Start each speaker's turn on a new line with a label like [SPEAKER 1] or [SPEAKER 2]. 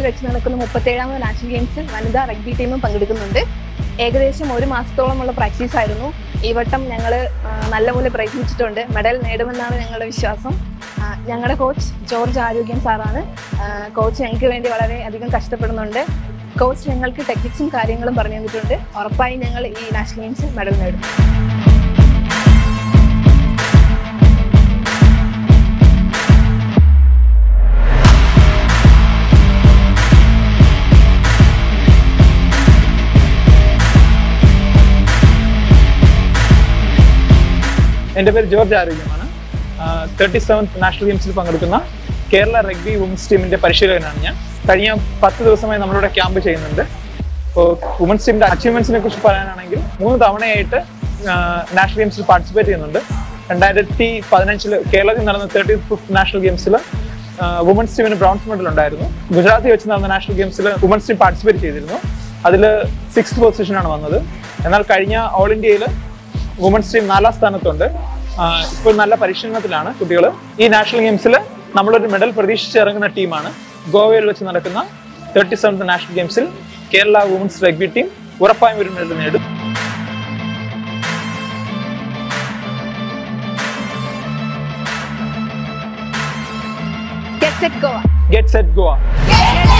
[SPEAKER 1] വെച്ച് നടക്കുന്ന മുപ്പത്തേഴാമത് നാഷണൽ ഗെയിംസിൽ വനിതാ റഗ്ബി ടീമും പങ്കെടുക്കുന്നുണ്ട് ഏകദേശം ഒരു മാസത്തോളമുള്ള പ്രാക്ടീസ് ആയിരുന്നു ഈ വട്ടം ഞങ്ങൾ നല്ലപോലെ പ്രയത്നിച്ചിട്ടുണ്ട് മെഡൽ നേടുമെന്നാണ് ഞങ്ങളുടെ വിശ്വാസം ആ, ഞങ്ങളുടെ കോച്ച് ജോർജ് ആരോഗ്യം സാറാണ് ആ, കോച്ച് ഞങ്ങൾക്ക് വേണ്ടി വളരെ അധികം കഷ്ടപ്പെടുന്നുണ്ട് കോച്ച് ഞങ്ങൾക്ക് ടെക്നിക്സും കാര്യങ്ങളും പറഞ്ഞു തന്നിട്ടുണ്ട് ഉറപ്പായും ഞങ്ങൾ ഈ നാഷണൽ ഗെയിംസിൽ മെഡൽ നേടും
[SPEAKER 2] എൻ്റെ പേര് ജോർജ് ആരോഗ്യമാണ് തേർട്ടി സെവൻത്ത് നാഷണൽ ഗെയിംസിൽ പങ്കെടുക്കുന്ന കേരള റഗ്ബി വുമൻസ് ടീമിന്റെ പരിശീലകനാണ് ഞാൻ കഴിഞ്ഞ പത്ത് ദിവസമായി നമ്മളിവിടെ ക്യാമ്പ് ചെയ്യുന്നുണ്ട് ഇപ്പോൾ വുമൻസ് ടീമിന്റെ അച്ചീവ്മെന്റ്സിനെ കുറിച്ച് പറയാനാണെങ്കിൽ മൂന്ന് തവണയായിട്ട് നാഷണൽ ഗെയിംസിൽ പാർട്ടിസിപ്പേറ്റ് ചെയ്യുന്നുണ്ട് രണ്ടായിരത്തി പതിനഞ്ചിൽ കേരളത്തിൽ നടന്ന തേർട്ടി ഫിഫ്ത്ത് നാഷണൽ ഗെയിംസിൽ വുമൻസ് ടീമിന് ബ്രോൺസ് മെഡൽ ഉണ്ടായിരുന്നു ഗുജറാത്തിൽ വെച്ച് നടന്ന നാഷണൽ ഗെയിംസിൽ വുമൻസ് ടീം പാർട്ടിസിപ്പേറ്റ് ചെയ്തിരുന്നു അതിൽ സിക്സ് പൊസിഷനാണ് വന്നത് എന്നാൽ കഴിഞ്ഞ ഓൾ ഇന്ത്യയിൽ വുമൻസ് ടീം നാലാം സ്ഥാനത്തുണ്ട് ആഹ് ഇപ്പോൾ നല്ല പരിശീലനത്തിലാണ് കുട്ടികൾ ഈ നാഷണൽ ഗെയിംസിൽ നമ്മളൊരു മെഡൽ പ്രതീക്ഷിച്ച് ഇറങ്ങുന്ന ടീമാണ് ഗോവയിൽ വെച്ച് നടക്കുന്ന തേർട്ടി സെവൻത്ത് നാഷണൽ ഗെയിംസിൽ കേരള വുമൻസ് റഗ്ബി ടീം ഉറപ്പായും ഒരു മെഡൽ നേടും
[SPEAKER 1] Get set, go!
[SPEAKER 2] Get set ഗോവ
[SPEAKER 1] Get